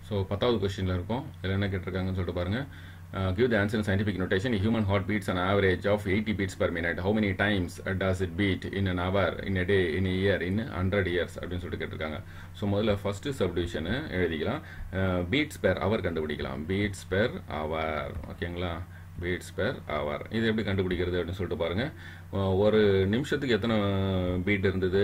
so பத்தாவது கொஸ்டினில் இருக்கும் இதில் என்ன கேட்டிருக்காங்கன்னு சொல்லிட்டு பாருங்கள் give the answer scientific notation human heart beats an average of eighty beats per minute how many times does it beat in an hour in a day in year in hundred years அப்படின்னு சொல்லிட்டு கேட்டிருக்காங்க so முதல்ல first சப்டிவிஷனு எழுதிக்கலாம் beads per அவர் கண்டுபிடிக்கலாம் beads per அவர் ஓகேங்களா beads per அவர் இது எப்படி கண்டுபிடிக்கிறது அப்படின்னு சொல்லிட்டு பாருங்கள் ஒரு நிமிஷத்துக்கு எத்தனை பீட் இருந்தது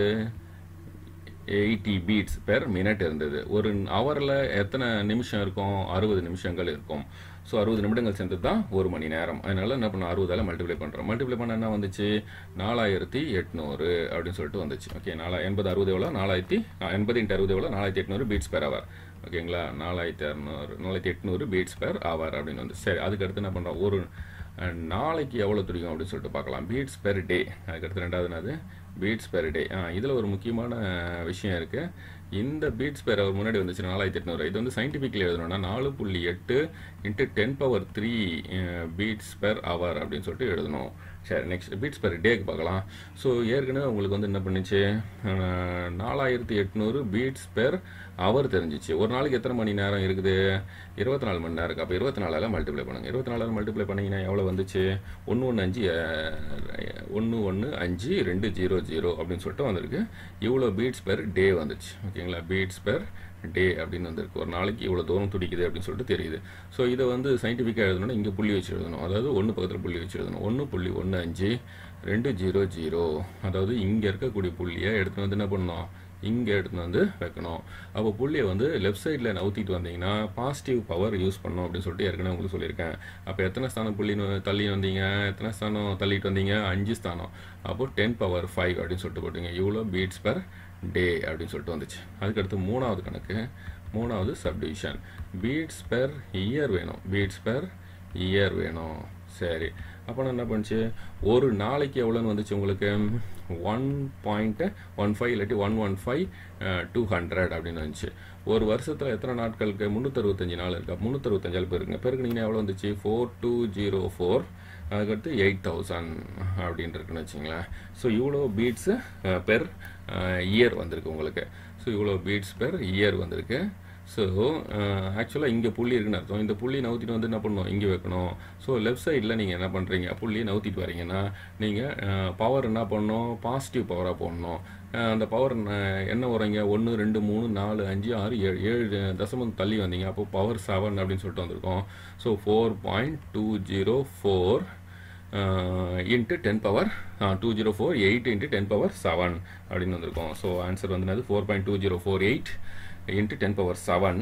எயிட்டி பீட்ஸ் பெர் மினிட் இருந்தது ஒரு ஹவரில் எத்தனை நிமிஷம் இருக்கும் அறுபது நிமிஷங்கள் இருக்கும் ஸோ அறுபது நிமிடங்கள் சேர்ந்து தான் ஒரு மணி நேரம் அதனால என்ன பண்ண அறுபதால் மல்டிப்ளை பண்ணுறோம் மல்டிப்ளை பண்ண என்ன வந்துச்சு நாலாயிரத்தி எட்நூறு அப்படின்னு சொல்லிட்டு வந்துச்சு ஓகே நாலா எண்பது அறுபது எவ்வளோ நாலாயிரத்தி எண்பது இன்ட்டு அறுபது எவ்வளோ நாலாயிரத்தி எட்நூறு பீட்ஸ் பெர் அவர் ஓகேங்களா நாலாயிரத்தி அறுநூறு நாலாயிரத்தி எட்நூறு பீட்ஸ் பெர் அவர் அப்படின்னு வந்து சரி அதுக்கு அடுத்து என்ன பண்ணுறோம் ஒரு நாளைக்கு எவ்வளோ துடிக்கும் அப்படின்னு சொல்லிட்டு பார்க்கலாம் பீட்ஸ் பெர் டே அதுக்கடுத்து ரெண்டாவது என்னது பீட்ஸ் பெர் டே ஆ இதில் ஒரு முக்கியமான விஷயம் இருக்குது இந்த பீட்ஸ் பெர் அவர் முன்னாடி வந்துச்சு நாலாயிரத்தி எட்நூறு இது வந்து சயின்டிஃபிக்கில் எழுதணும்னா நாலு புள்ளி எட்டு into ten power three beats per hour அப்படின்னு சொல்லிட்டு எழுதணும் சரி நெக்ஸ்ட் பீட்ஸ் பெர் டேக்கு பார்க்கலாம் ஸோ ஏற்கனவே உங்களுக்கு வந்து என்ன பண்ணுச்சு நாலாயிரத்தி எட்நூறு பீட்ஸ் பெர் அவர் தெரிஞ்சிச்சு ஒரு நாளைக்கு எத்தனை மணி நேரம் இருக்குது இருபத்தி நாலு மணி நேரம் இருக்குது அப்போ இருபத்தி நாலால் மல்டிப்ளை பண்ணுங்கள் இருபத்தி நாலால் மல்டிப்ளை பண்ணிங்கன்னா எவ்வளோ வந்துச்சு ஒன்று ஒன்று அஞ்சு ஒன்று ஒன்று அஞ்சு ரெண்டு ஜீரோ ஜீரோ அப்படின்னு சொல்லிட்டு வந்திருக்கு இவ்வளோ பீட்ஸ் பெர் டே வந்துச்சு ஓகேங்களா பீட்ஸ் பெர் டே அப்படின்னு வந்திருக்கு ஒரு நாளைக்கு இவ்வளோ தூரம் துடிக்குது அப்படின்னு சொல்லிட்டு தெரியுது ஸோ இதை வந்து சயின்டிஃபிக்காக எழுதணும்னா இங்கே புள்ளி வச்சு எழுதணும் அதாவது ஒன்று பக்கத்தில் புள்ளி வச்சு எழுதணும் ஒன்று புள்ளி ஒன்று அஞ்சு ரெண்டு ஜீரோ ஜீரோ அதாவது இங்கே இருக்கக்கூடிய புள்ளியை எடுத்துன்னு வந்து என்ன பண்ணணும் இங்கே எடுத்துன்னு வந்து வைக்கணும் அப்போ புள்ளியை வந்து லெஃப்ட் சைடில் நவுத்திட்டு வந்தீங்கன்னா பாசிட்டிவ் பவர் யூஸ் பண்ணணும் அப்படின்னு சொல்லிட்டு ஏற்கனவே உங்களுக்கு சொல்லியிருக்கேன் அப்போ எத்தனை ஸ்தானம் புள்ளி தள்ளி வந்தீங்க எத்தனை ஸ்தானம் தள்ளிட்டு வந்தீங்க அஞ்சு ஸ்தானம் அப்போ டென் பவர் ஃபைவ் அப்படின்னு சொல்லிட்டு போட்டீங்க இவ்வளோ பீட்ஸ் பர் டே அப்படின்னு சொல்லிட்டு வந்துச்சு அதுக்கடுத்து மூணாவது கணக்கு மூணாவது சப்டிவிஷன் பீட்ஸ் பெர் இயர் வேணும் பீட்ஸ் பெர் இயர் வேணும் சரி அப்போ என்ன பண்ணுச்சு ஒரு நாளைக்கு எவ்வளோன்னு வந்துச்சு உங்களுக்கு ஒன் பாயிண்ட் ஒன் ஃபைவ் இல்லாட்டி one one five two hundred அப்படின்னு வந்துச்சு ஒரு வருஷத்தில் எத்தனை நாட்களுக்கு முந்நூற்றறுபத்தஞ்சு நாள் இருக்கா முந்நூற்றறுபத்தஞ்சால் பேருங்க பெருக்குனீங்கன்னா எவ்வளோ வந்துச்சு ஃபோர் டூ ஜீரோ ஃபோர் அதுக்கடுத்து எயிட் தௌசண்ட் அப்படின்னு இருக்குன்னு வச்சிங்களேன் ஸோ இவ்வளோ பீட்ஸு பெர் இயர் வந்திருக்கு உங்களுக்கு ஸோ இவ்வளோ பீட்ஸ் பெர் இயர் வந்திருக்கு ஸோ ஆக்சுவலாக இங்கே புள்ளி இருக்குன்னு அர்த்தம் இந்த புள்ளி நவுத்திட்டு வந்து என்ன பண்ணணும் இங்கே வைக்கணும் ஸோ லெஃப்ட் சைடில் நீங்கள் என்ன பண்ணுறீங்க புள்ளியை நவுத்திட்டு வரீங்கன்னா நீங்கள் பவர் என்ன பண்ணணும் பாசிட்டிவ் பவராக போடணும் அந்த பவர் என்ன வரீங்க ஒன்று ரெண்டு மூணு நாலு அஞ்சு ஆறு ஏழு ஏழு தசமம் தள்ளி வந்தீங்க அப்போ பவர் செவன் அப்படின்னு சொல்லிட்டு வந்திருக்கோம் so four point two zero four into ten power two zero four eight into ten power seven அப்படின்னு வந்திருக்கோம் ஸோ ஆன்சர் வந்து என்னது four point two zero four eight into ten power seven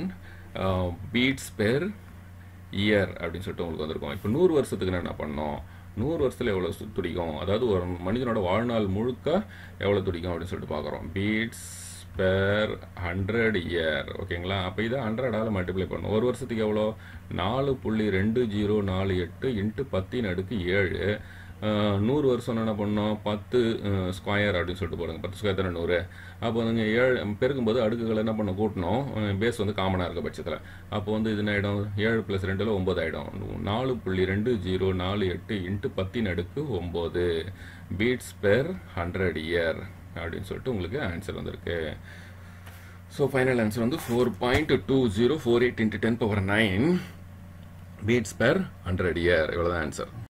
beats per year அப்படின்னு சொல்லிட்டு உங்களுக்கு வந்திருக்கோம் இப்போ நூறு வருஷத்துக்கு நான் என்ன பண்ணோம் நூறு வருஷத்தில் எவ்வளோ துடிக்கும் அதாவது ஒரு மனிதனோட வாழ்நாள் முழுக்க எவ்வளோ துடிக்கும் அப்படின்னு சொல்லிட்டு பார்க்குறோம் பீட்ஸ் பெர் ஹண்ட்ரட் இயர் ஓகேங்களா அப்போ இதை ஹண்ட்ரடால் மல்டிப்ளை பண்ணணும் ஒரு வருஷத்துக்கு எவ்வளோ நாலு புள்ளி ரெண்டு ஜீரோ நாலு எட்டு இன்ட்டு பத்தின் அடுக்கு ஏழு நூறு வருஷம் என்ன பண்ணோம் பத்து ஸ்கொயர் அப்படின்னு சொல்லிட்டு போடுங்க பத்து ஸ்கொயர் தானே நூறு அப்போ நீங்கள் ஏழு பெருக்கும்போது அடுக்குகள் என்ன பண்ண கூட்டணும் பேஸ் வந்து காமனாக இருக்க பட்சத்தில் அப்போ வந்து இது என்ன ஆகிடும் ஏழு ப்ளஸ் ரெண்டில் ஒம்பது ஆகிடும் நாலு புள்ளி ரெண்டு ஜீரோ நாலு எட்டு இன்ட்டு பத்தின் அடுக்கு ஒம்பது பீட்ஸ் பெர் ஹண்ட்ரட் இயர் அப்படின்னு சொல்லிட்டு உங்களுக்கு ஆன்சர் வந்திருக்கு ஸோ ஃபைனல் ஆன்சர் வந்து four point two zero four eight into ten power nine beats per hundred year இவ்வளோதான் ஆன்சர்